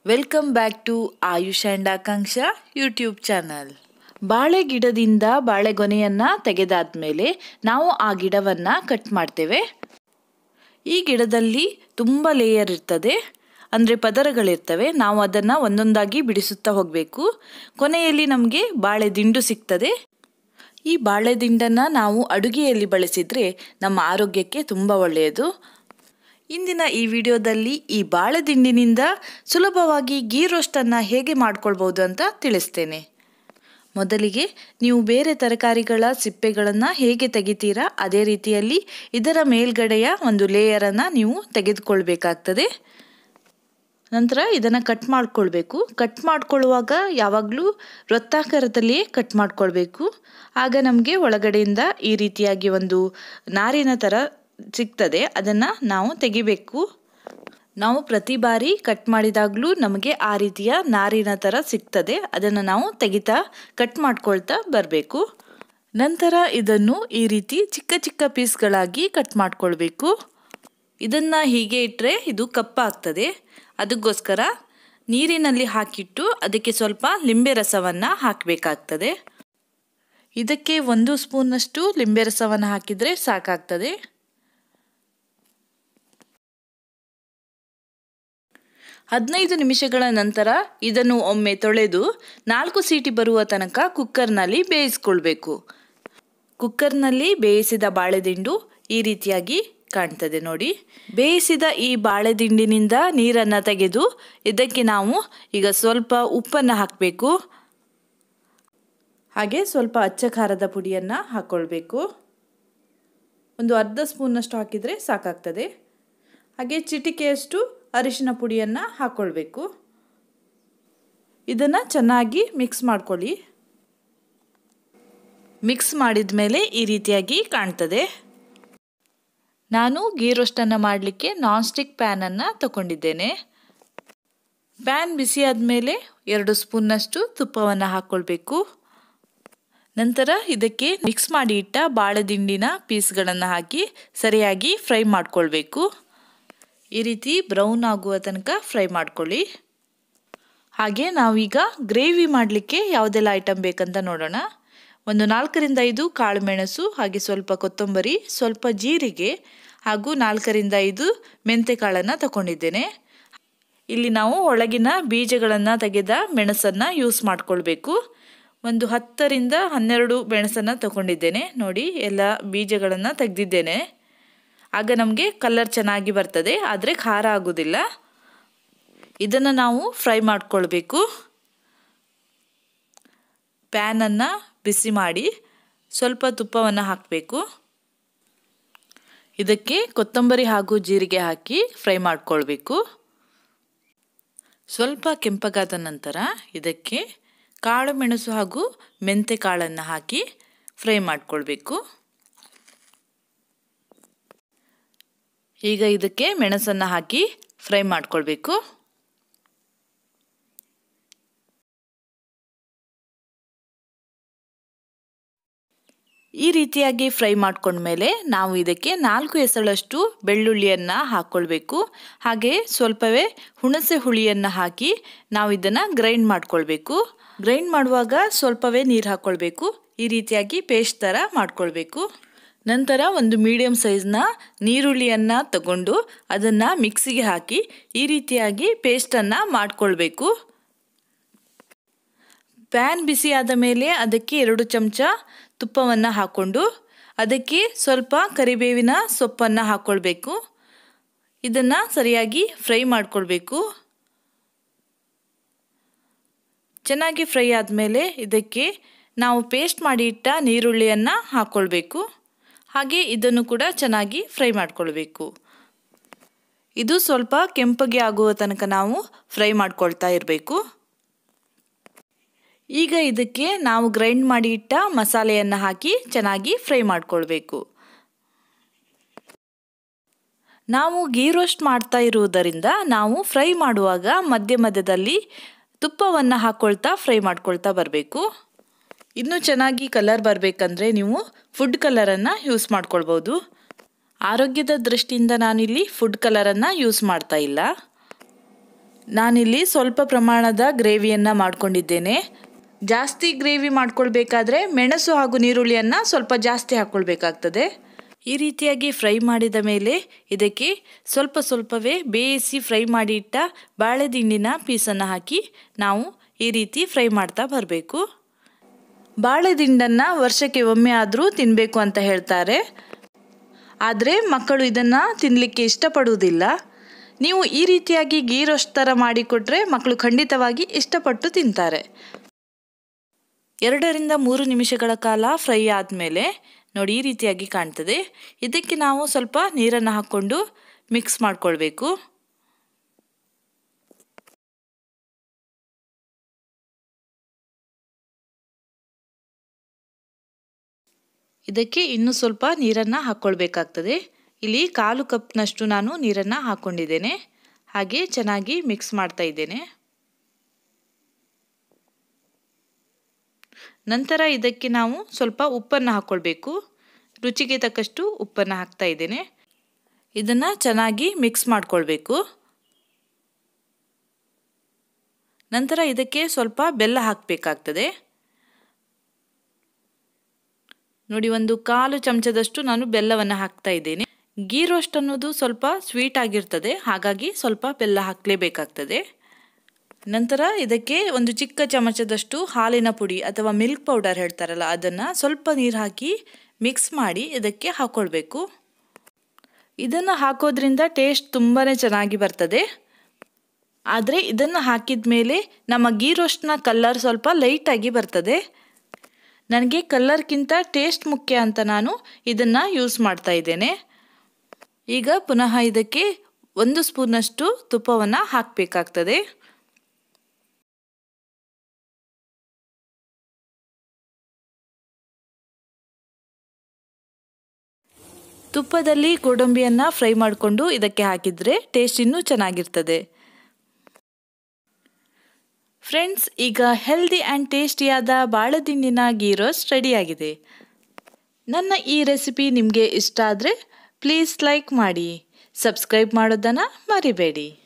welcome back to Ayush and Akanksha YouTube channel ಬಾಳೆ ಗಿಡದಿಂದ ಬಾಳೆಗೊನೆಯನ್ನು ತೆಗೆದಾದ್ಮೇಲೆ ನಾವು ಆ ಗಿಡವನ್ನು ಕಟ್ ಮಾಡ್ತೇವೆ ಈ ಗಿಡದಲ್ಲಿ ತುಂಬ ಲೇಯರ್ ಇರ್ತದೆ ಅಂದರೆ ಪದರಗಳಿರ್ತವೆ ನಾವು ಅದನ್ನು ಒಂದೊಂದಾಗಿ ಬಿಡಿಸುತ್ತಾ ಹೋಗಬೇಕು ಕೊನೆಯಲ್ಲಿ ನಮಗೆ ಬಾಳೆ ದಿಂಡು ಸಿಗ್ತದೆ ಈ ಬಾಳೆ ದಿಂಡನ್ನು ನಾವು ಅಡುಗೆಯಲ್ಲಿ ಬಳಸಿದರೆ ನಮ್ಮ ಆರೋಗ್ಯಕ್ಕೆ ತುಂಬ ಒಳ್ಳೆಯದು ಇಂದಿನ ಈ ವಿಡಿಯೋದಲ್ಲಿ ಈ ಬಾಳೆ ದಿಂಡಿನಿಂದ ಸುಲಭವಾಗಿ ಗೀ ರೋಸ್ಟನ್ನು ಹೇಗೆ ಮಾಡ್ಕೊಳ್ಬೋದು ಅಂತ ತಿಳಿಸ್ತೇನೆ ಮೊದಲಿಗೆ ನೀವು ಬೇರೆ ತರಕಾರಿಗಳ ಸಿಪ್ಪೆಗಳನ್ನು ಹೇಗೆ ತೆಗಿತೀರಾ ಅದೇ ರೀತಿಯಲ್ಲಿ ಇದರ ಮೇಲ್ಗಡೆಯ ಒಂದು ಲೇಯರನ್ನು ನೀವು ತೆಗೆದುಕೊಳ್ಬೇಕಾಗ್ತದೆ ನಂತರ ಇದನ್ನು ಕಟ್ ಮಾಡ್ಕೊಳ್ಬೇಕು ಕಟ್ ಮಾಡ್ಕೊಳ್ಳುವಾಗ ಯಾವಾಗಲೂ ವೃತ್ತಾಕಾರದಲ್ಲಿಯೇ ಕಟ್ ಮಾಡ್ಕೊಳ್ಬೇಕು ಆಗ ನಮಗೆ ಒಳಗಡೆಯಿಂದ ಈ ರೀತಿಯಾಗಿ ಒಂದು ನಾರಿನ ಥರ ಸಿಗ್ತದೆ ಅದನ್ನು ನಾವು ತೆಗಿಬೇಕು ನಾವು ಪ್ರತಿ ಬಾರಿ ಕಟ್ ಮಾಡಿದಾಗಲೂ ನಮಗೆ ಆ ರೀತಿಯ ನಾರಿನ ಥರ ಸಿಗ್ತದೆ ಅದನ್ನು ನಾವು ತೆಗಿತಾ ಕಟ್ ಮಾಡ್ಕೊಳ್ತಾ ಬರಬೇಕು ನಂತರ ಇದನ್ನು ಈ ರೀತಿ ಚಿಕ್ಕ ಚಿಕ್ಕ ಪೀಸ್ಗಳಾಗಿ ಕಟ್ ಮಾಡ್ಕೊಳ್ಬೇಕು ಇದನ್ನು ಹೀಗೆ ಇಟ್ಟರೆ ಇದು ಕಪ್ಪಾಗ್ತದೆ ಅದಕ್ಕೋಸ್ಕರ ನೀರಿನಲ್ಲಿ ಹಾಕಿಟ್ಟು ಅದಕ್ಕೆ ಸ್ವಲ್ಪ ಲಿಂಬೆ ರಸವನ್ನು ಹಾಕಬೇಕಾಗ್ತದೆ ಇದಕ್ಕೆ ಒಂದು ಸ್ಪೂನಷ್ಟು ಲಿಂಬೆ ರಸವನ್ನು ಹಾಕಿದರೆ ಸಾಕಾಗ್ತದೆ ಹದಿನೈದು ನಿಮಿಷಗಳ ನಂತರ ಇದನ್ನು ಒಮ್ಮೆ ತೊಳೆದು ನಾಲ್ಕು ಸೀಟಿ ಬರುವ ತನಕ ಕುಕ್ಕರ್ನಲ್ಲಿ ಬೇಯಿಸ್ಕೊಳ್ಬೇಕು ಕುಕ್ಕರ್ನಲ್ಲಿ ಬೇಯಿಸಿದ ಬಾಳೆದಿಂಡು ಈ ರೀತಿಯಾಗಿ ಕಾಣ್ತದೆ ನೋಡಿ ಬೇಯಿಸಿದ ಈ ಬಾಳೆದಿಂಡಿನಿಂದ ನೀರನ್ನು ತೆಗೆದು ಇದಕ್ಕೆ ನಾವು ಈಗ ಸ್ವಲ್ಪ ಉಪ್ಪನ್ನು ಹಾಕಬೇಕು ಹಾಗೆ ಸ್ವಲ್ಪ ಅಚ್ಚ ಖಾರದ ಪುಡಿಯನ್ನು ಹಾಕ್ಕೊಳ್ಬೇಕು ಒಂದು ಅರ್ಧ ಸ್ಪೂನಷ್ಟು ಹಾಕಿದರೆ ಸಾಕಾಗ್ತದೆ ಹಾಗೆ ಚಿಟಿಕೆಯಷ್ಟು ಅರಿಶಿನ ಪುಡಿಯನ್ನು ಹಾಕ್ಕೊಳ್ಬೇಕು ಇದನ್ನು ಚೆನ್ನಾಗಿ ಮಿಕ್ಸ್ ಮಾಡ್ಕೊಳ್ಳಿ ಮಿಕ್ಸ್ ಮಾಡಿದ ಮೇಲೆ ಈ ರೀತಿಯಾಗಿ ಕಾಣ್ತದೆ ನಾನು ಗೀ ರೋಸ್ಟನ್ನು ಮಾಡಲಿಕ್ಕೆ ನಾನ್ ಸ್ಟಿಕ್ ಪ್ಯಾನನ್ನು ತಗೊಂಡಿದ್ದೇನೆ ಪ್ಯಾನ್ ಬಿಸಿಯಾದ ಮೇಲೆ ಎರಡು ಸ್ಪೂನ್ನಷ್ಟು ತುಪ್ಪವನ್ನು ಹಾಕ್ಕೊಳ್ಬೇಕು ನಂತರ ಇದಕ್ಕೆ ಮಿಕ್ಸ್ ಮಾಡಿ ಇಟ್ಟ ಬಾಳೆದಿಂಡಿನ ಪೀಸ್ಗಳನ್ನು ಹಾಕಿ ಸರಿಯಾಗಿ ಫ್ರೈ ಮಾಡ್ಕೊಳ್ಬೇಕು ಈ ರೀತಿ ಬ್ರೌನ್ ಆಗುವ ತನಕ ಫ್ರೈ ಮಾಡ್ಕೊಳ್ಳಿ ಹಾಗೆ ನಾವೀಗ ಗ್ರೇವಿ ಮಾಡಲಿಕ್ಕೆ ಯಾವುದೆಲ್ಲ ಐಟಮ್ ಬೇಕಂತ ನೋಡೋಣ ಒಂದು ನಾಲ್ಕರಿಂದ ಐದು ಕಾಳು ಮೆಣಸು ಹಾಗೆ ಸ್ವಲ್ಪ ಕೊತ್ತಂಬರಿ ಸ್ವಲ್ಪ ಜೀರಿಗೆ ಹಾಗೂ ನಾಲ್ಕರಿಂದ ಐದು ಮೆಂತೆಕಾಳನ್ನು ತಗೊಂಡಿದ್ದೇನೆ ಇಲ್ಲಿ ನಾವು ಒಳಗಿನ ಬೀಜಗಳನ್ನು ತೆಗೆದ ಮೆಣಸನ್ನು ಯೂಸ್ ಮಾಡ್ಕೊಳ್ಬೇಕು ಒಂದು ಹತ್ತರಿಂದ ಹನ್ನೆರಡು ಮೆಣಸನ್ನು ತಗೊಂಡಿದ್ದೇನೆ ನೋಡಿ ಎಲ್ಲ ಬೀಜಗಳನ್ನು ತೆಗೆದಿದ್ದೇನೆ ಆಗ ನಮಗೆ ಕಲರ್ ಚೆನ್ನಾಗಿ ಬರ್ತದೆ ಆದರೆ ಖಾರ ಆಗೋದಿಲ್ಲ ಇದನ್ನು ನಾವು ಫ್ರೈ ಮಾಡ್ಕೊಳ್ಬೇಕು ಪ್ಯಾನನ್ನು ಬಿಸಿ ಮಾಡಿ ಸ್ವಲ್ಪ ತುಪ್ಪವನ್ನು ಹಾಕಬೇಕು ಇದಕ್ಕೆ ಕೊತ್ತಂಬರಿ ಹಾಗೂ ಜೀರಿಗೆ ಹಾಕಿ ಫ್ರೈ ಮಾಡ್ಕೊಳ್ಬೇಕು ಸ್ವಲ್ಪ ಕೆಂಪಗಾದ ನಂತರ ಇದಕ್ಕೆ ಕಾಳು ಮೆಣಸು ಹಾಗೂ ಮೆಂತೆ ಕಾಳನ್ನು ಹಾಕಿ ಫ್ರೈ ಮಾಡ್ಕೊಳ್ಬೇಕು ಈಗ ಇದಕ್ಕೆ ಮೆಣಸನ್ನು ಹಾಕಿ ಫ್ರೈ ಮಾಡ್ಕೊಳ್ಬೇಕು ಈ ರೀತಿಯಾಗಿ ಫ್ರೈ ಮಾಡ್ಕೊಂಡ್ಮೇಲೆ ನಾವು ಇದಕ್ಕೆ ನಾಲ್ಕು ಎಸಳಷ್ಟು ಬೆಳ್ಳುಳ್ಳಿಯನ್ನು ಹಾಕ್ಕೊಳ್ಬೇಕು ಹಾಗೆ ಸ್ವಲ್ಪವೇ ಹುಣಸೆ ಹುಳಿಯನ್ನು ಹಾಕಿ ನಾವು ಇದನ್ನು ಗ್ರೈಂಡ್ ಮಾಡ್ಕೊಳ್ಬೇಕು ಗ್ರೈಂಡ್ ಮಾಡುವಾಗ ಸ್ವಲ್ಪವೇ ನೀರು ಹಾಕ್ಕೊಳ್ಬೇಕು ಈ ರೀತಿಯಾಗಿ ಪೇಸ್ಟ್ ಥರ ಮಾಡ್ಕೊಳ್ಬೇಕು ನಂತರ ಒಂದು ಮೀಡಿಯಮ್ ಸೈಜ್ನ ನೀರುಳ್ಳಿಯನ್ನು ತಗೊಂಡು ಅದನ್ನು ಮಿಕ್ಸಿಗೆ ಹಾಕಿ ಈ ರೀತಿಯಾಗಿ ಪೇಸ್ಟನ್ನು ಮಾಡಿಕೊಳ್ಬೇಕು ಪ್ಯಾನ್ ಬಿಸಿಯಾದ ಮೇಲೆ ಅದಕ್ಕೆ ಎರಡು ಚಮಚ ತುಪ್ಪವನ್ನು ಹಾಕ್ಕೊಂಡು ಅದಕ್ಕೆ ಸ್ವಲ್ಪ ಕರಿಬೇವಿನ ಸೊಪ್ಪನ್ನು ಹಾಕ್ಕೊಳ್ಬೇಕು ಇದನ್ನು ಸರಿಯಾಗಿ ಫ್ರೈ ಮಾಡಿಕೊಳ್ಬೇಕು ಚೆನ್ನಾಗಿ ಫ್ರೈ ಆದಮೇಲೆ ಇದಕ್ಕೆ ನಾವು ಪೇಸ್ಟ್ ಮಾಡಿ ಇಟ್ಟ ನೀರುಳ್ಳಿಯನ್ನು ಹಾಕ್ಕೊಳ್ಬೇಕು ಹಾಗೆ ಇದನ್ನು ಕೂಡ ಚೆನ್ನಾಗಿ ಫ್ರೈ ಮಾಡ್ಕೊಳ್ಬೇಕು ಇದು ಸ್ವಲ್ಪ ಕೆಂಪಗೆ ಆಗುವ ತನಕ ನಾವು ಫ್ರೈ ಮಾಡ್ಕೊಳ್ತಾ ಇರಬೇಕು ಈಗ ಇದಕ್ಕೆ ನಾವು ಗ್ರೈಂಡ್ ಮಾಡಿ ಇಟ್ಟ ಮಸಾಲೆಯನ್ನು ಹಾಕಿ ಚೆನ್ನಾಗಿ ಫ್ರೈ ಮಾಡ್ಕೊಳ್ಬೇಕು ನಾವು ಗೀ ರೋಸ್ಟ್ ಮಾಡ್ತಾ ಇರುವುದರಿಂದ ನಾವು ಫ್ರೈ ಮಾಡುವಾಗ ಮಧ್ಯ ಮಧ್ಯದಲ್ಲಿ ತುಪ್ಪವನ್ನು ಹಾಕ್ಕೊಳ್ತಾ ಫ್ರೈ ಮಾಡ್ಕೊಳ್ತಾ ಬರಬೇಕು ಇನ್ನೂ ಚೆನ್ನಾಗಿ ಕಲರ್ ಬರಬೇಕಂದ್ರೆ ನೀವು ಫುಡ್ ಕಲರನ್ನು ಯೂಸ್ ಮಾಡ್ಕೊಳ್ಬೋದು ಆರೋಗ್ಯದ ದೃಷ್ಟಿಯಿಂದ ನಾನಿಲ್ಲಿ ಫುಡ್ ಕಲರನ್ನು ಯೂಸ್ ಮಾಡ್ತಾ ಇಲ್ಲ ನಾನಿಲ್ಲಿ ಸ್ವಲ್ಪ ಪ್ರಮಾಣದ ಗ್ರೇವಿಯನ್ನು ಮಾಡ್ಕೊಂಡಿದ್ದೇನೆ ಜಾಸ್ತಿ ಗ್ರೇವಿ ಮಾಡ್ಕೊಳ್ಬೇಕಾದ್ರೆ ಮೆಣಸು ಹಾಗೂ ನೀರುಳ್ಳಿಯನ್ನು ಸ್ವಲ್ಪ ಜಾಸ್ತಿ ಹಾಕ್ಕೊಳ್ಬೇಕಾಗ್ತದೆ ಈ ರೀತಿಯಾಗಿ ಫ್ರೈ ಮಾಡಿದ ಮೇಲೆ ಇದಕ್ಕೆ ಸ್ವಲ್ಪ ಸ್ವಲ್ಪವೇ ಬೇಯಿಸಿ ಫ್ರೈ ಮಾಡಿ ಇಟ್ಟ ಬಾಳೆದಿಂಡಿನ ಪೀಸನ್ನು ಹಾಕಿ ನಾವು ಈ ರೀತಿ ಫ್ರೈ ಮಾಡ್ತಾ ಬರಬೇಕು ಬಾಳೆದಿಂಡನ್ನು ವರ್ಷಕ್ಕೆ ಒಮ್ಮೆ ಆದರೂ ತಿನ್ನಬೇಕು ಅಂತ ಹೇಳ್ತಾರೆ ಆದರೆ ಮಕ್ಕಳು ಇದನ್ನು ತಿನ್ನಲಿಕ್ಕೆ ಇಷ್ಟಪಡುವುದಿಲ್ಲ ನೀವು ಈ ರೀತಿಯಾಗಿ ಗೀ ರೋಸ್ಟ್ ಥರ ಮಾಡಿಕೊಟ್ರೆ ಮಕ್ಕಳು ಖಂಡಿತವಾಗಿ ಇಷ್ಟಪಟ್ಟು ತಿಂತಾರೆ ಎರಡರಿಂದ ಮೂರು ನಿಮಿಷಗಳ ಕಾಲ ಫ್ರೈ ಆದಮೇಲೆ ನೋಡಿ ಈ ರೀತಿಯಾಗಿ ಕಾಣ್ತದೆ ಇದಕ್ಕೆ ನಾವು ಸ್ವಲ್ಪ ನೀರನ್ನು ಹಾಕ್ಕೊಂಡು ಮಿಕ್ಸ್ ಮಾಡಿಕೊಳ್ಬೇಕು ಇದಕ್ಕೆ ಇನ್ನೂ ಸ್ವಲ್ಪ ನೀರನ್ನು ಹಾಕ್ಕೊಳ್ಬೇಕಾಗ್ತದೆ ಇಲ್ಲಿ ಕಾಲು ಕಪ್ನಷ್ಟು ನಾನು ನೀರನ್ನು ಹಾಕ್ಕೊಂಡಿದ್ದೇನೆ ಹಾಗೆ ಚೆನ್ನಾಗಿ ಮಿಕ್ಸ್ ಮಾಡ್ತಾ ಇದ್ದೇನೆ ನಂತರ ಇದಕ್ಕೆ ನಾವು ಸ್ವಲ್ಪ ಉಪ್ಪನ್ನು ಹಾಕ್ಕೊಳ್ಬೇಕು ರುಚಿಗೆ ತಕ್ಕಷ್ಟು ಉಪ್ಪನ್ನು ಹಾಕ್ತಾ ಇದ್ದೇನೆ ಇದನ್ನು ಚೆನ್ನಾಗಿ ಮಿಕ್ಸ್ ಮಾಡಿಕೊಳ್ಬೇಕು ನಂತರ ಇದಕ್ಕೆ ಸ್ವಲ್ಪ ಬೆಲ್ಲ ಹಾಕಬೇಕಾಗ್ತದೆ ನೋಡಿ ಒಂದು ಕಾಲು ಚಮಚದಷ್ಟು ನಾನು ಬೆಲ್ಲವನ್ನು ಹಾಕ್ತಾ ಇದ್ದೇನೆ ಗೀ ರೋಸ್ಟ್ ಅನ್ನೋದು ಸ್ವಲ್ಪ ಸ್ವೀಟ್ ಆಗಿರ್ತದೆ ಹಾಗಾಗಿ ಸ್ವಲ್ಪ ಬೆಲ್ಲ ಹಾಕಲೇಬೇಕಾಗ್ತದೆ ನಂತರ ಇದಕ್ಕೆ ಒಂದು ಚಿಕ್ಕ ಚಮಚದಷ್ಟು ಹಾಲಿನ ಪುಡಿ ಅಥವಾ ಮಿಲ್ಕ್ ಪೌಡರ್ ಹೇಳ್ತಾರಲ್ಲ ಅದನ್ನು ಸ್ವಲ್ಪ ನೀರು ಹಾಕಿ ಮಿಕ್ಸ್ ಮಾಡಿ ಇದಕ್ಕೆ ಹಾಕ್ಕೊಳ್ಬೇಕು ಇದನ್ನು ಹಾಕೋದ್ರಿಂದ ಟೇಸ್ಟ್ ತುಂಬಾ ಚೆನ್ನಾಗಿ ಬರ್ತದೆ ಆದರೆ ಇದನ್ನು ಹಾಕಿದ ಮೇಲೆ ನಮ್ಮ ಗೀ ರೋಸ್ಟ್ನ ಕಲರ್ ಸ್ವಲ್ಪ ಲೈಟಾಗಿ ಬರ್ತದೆ ನನಗೆ ಕಲ್ಲರ್ಗಿಂತ ಟೇಸ್ಟ್ ಮುಖ್ಯ ಅಂತ ನಾನು ಇದನ್ನು ಯೂಸ್ ಮಾಡ್ತಾ ಇದ್ದೇನೆ ಈಗ ಪುನಃ ಇದಕ್ಕೆ ಒಂದು ಸ್ಪೂನಷ್ಟು ತುಪ್ಪವನ್ನು ಹಾಕಬೇಕಾಗ್ತದೆ ತುಪ್ಪದಲ್ಲಿ ಗೋಡಂಬಿಯನ್ನು ಫ್ರೈ ಮಾಡಿಕೊಂಡು ಇದಕ್ಕೆ ಹಾಕಿದರೆ ಟೇಸ್ಟ್ ಇನ್ನೂ ಚೆನ್ನಾಗಿರ್ತದೆ ಫ್ರೆಂಡ್ಸ್ ಈಗ ಹೆಲ್ದಿ ಆ್ಯಂಡ್ ಟೇಸ್ಟಿಯಾದ ಬಾಳೆದಿಂಡಿನ ಗೀ ರೋಸ್ಟ್ ರೆಡಿಯಾಗಿದೆ ನನ್ನ ಈ ರೆಸಿಪಿ ನಿಮಗೆ ಇಷ್ಟ ಆದರೆ ಪ್ಲೀಸ್ ಲೈಕ್ ಮಾಡಿ ಸಬ್ಸ್ಕ್ರೈಬ್ ಮಾಡೋದನ್ನು ಮರಿಬೇಡಿ